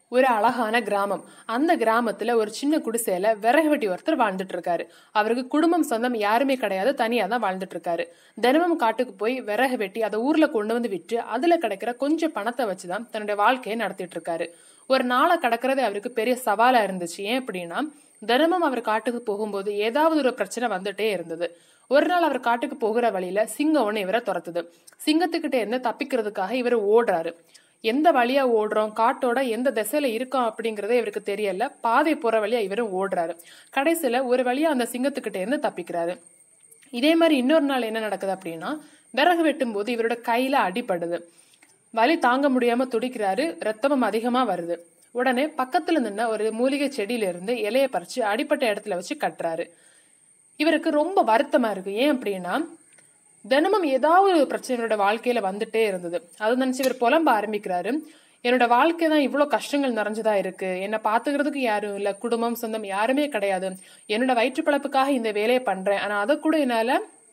ஒரு அழகான கிராமம் அந்த கிராமத்துல ஒரு சின்ன குடிசையில விறகு வெட்டி ஒருத்தர் வாழ்ந்துட்டு இருக்காரு அவருக்கு குடும்பம் சொந்தம் யாருமே கிடையாது தனியா தான் வாழ்ந்துட்டு இருக்காரு தினமும் காட்டுக்கு போய் விறகு வெட்டி அதை ஊர்ல கொண்டு வந்து விற்று அதுல கிடைக்கிற கொஞ்சம் பணத்தை வச்சுதான் தன்னுடைய வாழ்க்கையை நடத்திட்டு இருக்காரு ஒரு நாளை கடக்கிறதே அவருக்கு பெரிய சவாலா இருந்துச்சு ஏன் அப்படின்னா தினமும் அவர் காட்டுக்கு போகும்போது ஏதாவது ஒரு பிரச்சனை வந்துட்டே இருந்தது ஒரு நாள் அவர் காட்டுக்கு போகிற வழியில சிங்கம் ஒண்ணு இவரை துரத்துது சிங்கத்துக்கிட்ட இருந்து தப்பிக்கிறதுக்காக இவர் ஓடுறாரு எந்த வழியா ஓடுறோம் காட்டோட எந்த திசையில இருக்கோம் அப்படிங்கறதே இவருக்கு தெரியல பாதை போற வழியா இவரும் ஓடுறாரு கடைசியில ஒரு வழியா அந்த சிங்கத்துக்கிட்ட இருந்து தப்பிக்கிறாரு இதே மாதிரி இன்னொரு நாள் என்ன நடக்குது அப்படின்னா விறகு வெட்டும் போது இவரோட கையில அடிபடுது வலி தாங்க முடியாம துடிக்கிறாரு ரத்தமும் அதிகமா வருது உடனே பக்கத்துல நின்ன ஒரு மூலிகை செடியில இருந்து இலைய பறிச்சு அடிப்பட்ட இடத்துல வச்சு கட்டுறாரு இவருக்கு ரொம்ப வருத்தமா இருக்கு ஏன் அப்படின்னா தினமும் ஏதாவது ஒரு பிரச்சனை என்னோட வாழ்க்கையில வந்துட்டே இருந்தது அதை நினைச்சு இவர் புலம்ப ஆரம்பிக்கிறாரு என்னோட வாழ்க்கை தான் இவ்வளவு கஷ்டங்கள் நிறைஞ்சதா இருக்கு என்னை பாத்துக்கிறதுக்கு யாரும் இல்ல குடும்பம் சொந்தம் யாருமே கிடையாது என்னோட வயிற்று பழப்புக்காக இந்த வேலையை பண்றேன் ஆனா அதை கூட என்னால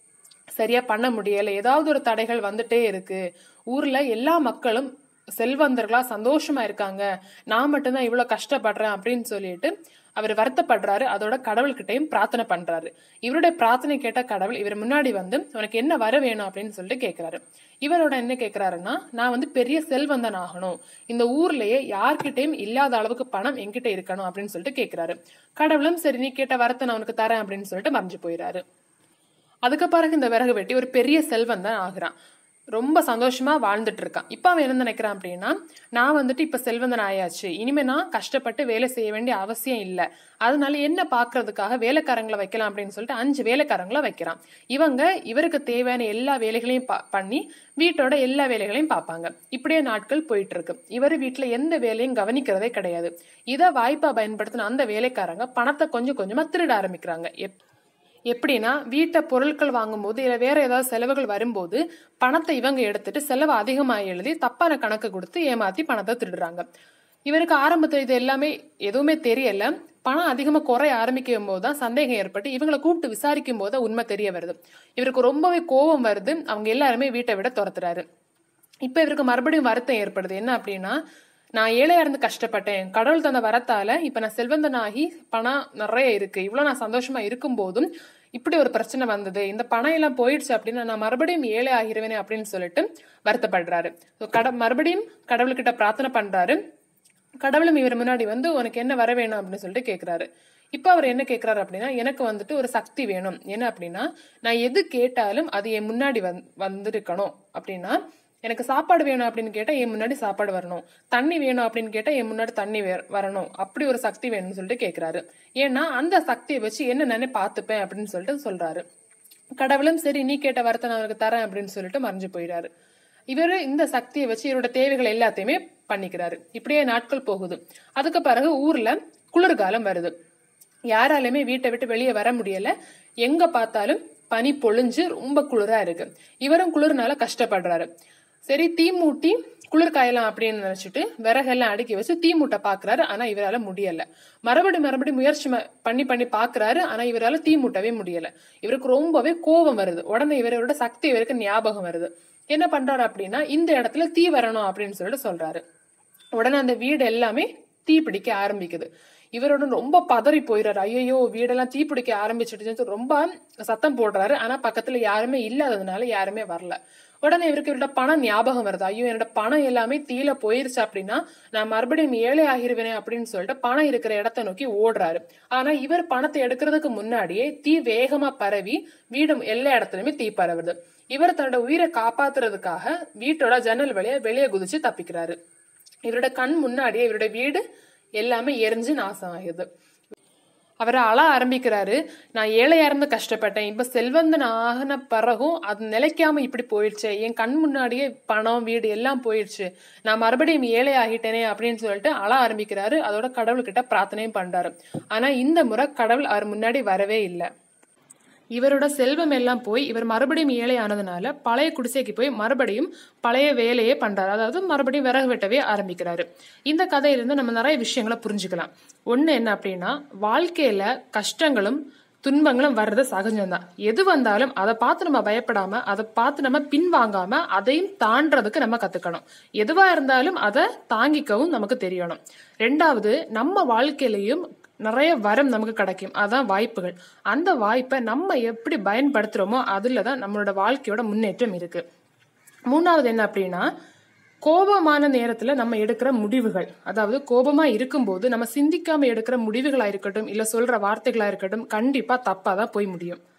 சரியா பண்ண முடியல ஏதாவது ஒரு தடைகள் வந்துட்டே இருக்கு ஊர்ல எல்லா மக்களும் செல்வந்தர்களா சந்தோஷமா இருக்காங்க நான் மட்டும்தான் இவ்வளவு கஷ்டப்படுறேன் அப்படின்னு சொல்லிட்டு அவர் வருத்தப்படுறாரு அதோட கடவுள்கிட்டயும் பிரார்த்தனை பண்றாரு இவருடைய பிரார்த்தனை கேட்ட கடவுள் இவர் முன்னாடி வந்து உனக்கு என்ன வர வேணும் அப்படின்னு சொல்லிட்டு கேக்குறாரு இவரோட என்ன கேக்குறாருன்னா நான் வந்து பெரிய செல்வந்தன் ஆகணும் இந்த ஊர்லயே யார்கிட்டயும் இல்லாத அளவுக்கு பணம் என்கிட்ட இருக்கணும் அப்படின்னு சொல்லிட்டு கேக்குறாரு கடவுளும் சரி நீ கேட்ட வரத்தை நான் உனக்கு தரேன் அப்படின்னு சொல்லிட்டு மறைஞ்சு போயிறாரு அதுக்கு பிறகு இந்த விறகு வெட்டி ஒரு பெரிய செல்வந்தன் ஆகுறான் ரொம்ப சந்தோஷமா வாழ்ந்துட்டு இருக்கான் இப்ப அவன் என்ன நினைக்கிறான் அப்படின்னா நான் வந்துட்டு இப்ப செல்வந்தன் ஆயாச்சு இனிமே நான் கஷ்டப்பட்டு வேலை செய்ய வேண்டிய அவசியம் இல்ல அதனால என்ன பாக்குறதுக்காக வேலைக்காரங்களை வைக்கலாம் அப்படின்னு சொல்லிட்டு அஞ்சு வேலைக்காரங்களை வைக்கிறான் இவங்க இவருக்கு தேவையான எல்லா வேலைகளையும் பண்ணி வீட்டோட எல்லா வேலைகளையும் பார்ப்பாங்க இப்படியே நாட்கள் போயிட்டு இருக்கு இவர் வீட்டுல எந்த வேலையும் கவனிக்கிறதே கிடையாது இதை வாய்ப்பா பயன்படுத்தின அந்த வேலைக்காரங்க பணத்தை கொஞ்சம் கொஞ்சமா திருட ஆரம்பிக்கிறாங்க எப்படின்னா வீட்டை பொருட்கள் வாங்கும்போது இல்லை வேற ஏதாவது செலவுகள் வரும்போது பணத்தை இவங்க எடுத்துட்டு செலவு அதிகமாக எழுதி தப்பான கணக்கு கொடுத்து ஏமாத்தி பணத்தை திருடுறாங்க இவருக்கு ஆரம்பத்தில் இது எல்லாமே எதுவுமே தெரியல பணம் அதிகமாக குறைய ஆரம்பிக்கும் போது தான் சந்தேகம் ஏற்பட்டு இவங்களை கூப்பிட்டு விசாரிக்கும் போது உண்மை தெரிய வருது இவருக்கு ரொம்பவே கோபம் வருது அவங்க எல்லாருமே வீட்டை விட துரத்துறாரு இப்போ இவருக்கு மறுபடியும் வருத்தம் ஏற்படுது என்ன அப்படின்னா நான் ஏழையா இருந்து கஷ்டப்பட்டேன் கடவுள் தந்த வரத்தால இப்ப நான் செல்வந்தனாகி பணம் நிறைய இருக்கு இவ்வளவு நான் சந்தோஷமா இருக்கும் போதும் இப்படி ஒரு பிரச்சனை வந்தது இந்த பணம் எல்லாம் போயிடுச்சு அப்படின்னா நான் மறுபடியும் ஏழை ஆகிருவேனே அப்படின்னு சொல்லிட்டு வருத்தப்படுறாரு கட மறுபடியும் கடவுள்கிட்ட பிரார்த்தனை பண்றாரு கடவுளும் இவர் முன்னாடி வந்து உனக்கு என்ன வர வேணும் அப்படின்னு சொல்லிட்டு கேட்கிறாரு இப்ப அவர் என்ன கேட்கிறாரு அப்படின்னா எனக்கு வந்துட்டு ஒரு சக்தி வேணும் என்ன அப்படின்னா நான் எது கேட்டாலும் அது என் முன்னாடி வந் வந்திருக்கணும் அப்படின்னா எனக்கு சாப்பாடு வேணும் அப்படின்னு கேட்டா என் முன்னாடி சாப்பாடு வரணும் தண்ணி வேணும் அப்படின்னு கேட்டா என் முன்னாடி தண்ணி வரணும் அப்படி ஒரு சக்தி வேணும்னு சொல்லிட்டு கேக்குறாரு ஏன்னா அந்த சக்தியை வச்சு என்ன நானே பார்த்துப்பேன் அப்படின்னு சொல்லிட்டு சொல்றாரு கடவுளும் சரி நீ கேட்ட வரத்தை நான் அவருக்கு தரேன் அப்படின்னு சொல்லிட்டு மறைஞ்சு போயிடாரு இவர் இந்த சக்தியை வச்சு இவரோட தேவைகள் எல்லாத்தையுமே பண்ணிக்கிறாரு இப்படியே நாட்கள் போகுது அதுக்கு பிறகு ஊர்ல குளிர்காலம் வருது யாராலுமே வீட்டை விட்டு வெளியே வர முடியல எங்க பார்த்தாலும் பனி பொழிஞ்சு ரொம்ப குளிரா இருக்கு இவரும் குளிர்னால கஷ்டப்படுறாரு சரி தீ மூட்டி குளிர் காயலாம் அப்படின்னு நினைச்சிட்டு விறகெல்லாம் அடுக்கி வச்சு தீ மூட்டை பாக்குறாரு ஆனா இவரால முடியல மறுபடி மறுபடி முயற்சி பண்ணி பண்ணி பாக்குறாரு ஆனா இவரால தீ மூட்டவே முடியல இவருக்கு ரொம்பவே கோபம் வருது உடனே இவரோட சக்தி இவருக்கு ஞாபகம் வருது என்ன பண்றாரு அப்படின்னா இந்த இடத்துல தீ வரணும் அப்படின்னு சொல்லிட்டு சொல்றாரு உடனே அந்த வீடு எல்லாமே தீ பிடிக்க ஆரம்பிக்குது இவரோட ரொம்ப பதறி போயிடுறாரு ஐயோ வீடெல்லாம் தீ பிடிக்க ஆரம்பிச்சிட்டு ரொம்ப சத்தம் போடுறாரு ஆனா பக்கத்துல யாருமே இல்லாததுனால யாருமே வரல உடனே இவருக்கு இவரோட பணம் ஞாபகம் வருது ஐயோ என்னோட பணம் எல்லாமே தீல போயிருச்சு அப்படின்னா நான் மறுபடியும் ஏழை ஆகிருவேனே அப்படின்னு சொல்லிட்டு பணம் இருக்கிற இடத்த நோக்கி ஓடுறாரு ஆனா இவர் பணத்தை எடுக்கிறதுக்கு முன்னாடியே தீ வேகமா பரவி வீடு எல்லா இடத்துலயுமே தீ பரவுது இவர் தன்னோட உயிரை காப்பாத்துறதுக்காக வீட்டோட ஜன்னல் வழியா வெளியே குதிச்சு தப்பிக்கிறாரு இவரோட கண் முன்னாடியே இவரோட வீடு எல்லாமே எரிஞ்சு நாசம் ஆகுது அவர் அழ ஆரம்பிக்கிறாரு நான் ஏழையா இருந்து கஷ்டப்பட்டேன் இப்ப செல்வந்தன் ஆகின பிறகும் அது நிலைக்காம இப்படி போயிடுச்சு என் கண் முன்னாடியே பணம் வீடு எல்லாம் போயிடுச்சு நான் மறுபடியும் ஏழை ஆகிட்டேனே அப்படின்னு சொல்லிட்டு அழ ஆரம்பிக்கிறாரு அதோட கடவுள்கிட்ட பிரார்த்தனையும் பண்றாரு ஆனா இந்த முறை கடவுள் அவர் முன்னாடி வரவே இல்லை இவரோட செல்வம் எல்லாம் போய் இவர் மறுபடியும் ஏழை ஆனதுனால பழைய குடிசைக்கு போய் மறுபடியும் பழைய வேலையே பண்றாரு அதாவது மறுபடியும் விறகு வெட்டவே ஆரம்பிக்கிறாரு இந்த கதையிலிருந்து நம்ம நிறைய விஷயங்களை புரிஞ்சுக்கலாம் ஒண்ணு என்ன அப்படின்னா வாழ்க்கையில கஷ்டங்களும் துன்பங்களும் வர்றது சகஜம்தான் எது வந்தாலும் அதை பார்த்து நம்ம பயப்படாம அதை பார்த்து நம்ம பின்வாங்காம அதையும் தாண்டறதுக்கு நம்ம கத்துக்கணும் எதுவா இருந்தாலும் அதை தாங்கிக்கவும் நமக்கு தெரியணும் ரெண்டாவது நம்ம வாழ்க்கையிலையும் நிறைய வரம் நமக்கு கிடைக்கும் அதான் வாய்ப்புகள் அந்த வாய்ப்பை நம்ம எப்படி பயன்படுத்துறோமோ அதுல தான் நம்மளோட வாழ்க்கையோட முன்னேற்றம் இருக்கு மூணாவது என்ன அப்படின்னா கோபமான நேரத்துல நம்ம எடுக்கிற முடிவுகள் அதாவது கோபமா இருக்கும்போது நம்ம சிந்திக்காம எடுக்கிற முடிவுகளா இருக்கட்டும் இல்ல சொல்ற வார்த்தைகளா இருக்கட்டும் கண்டிப்பா தப்பா தான் போய் முடியும்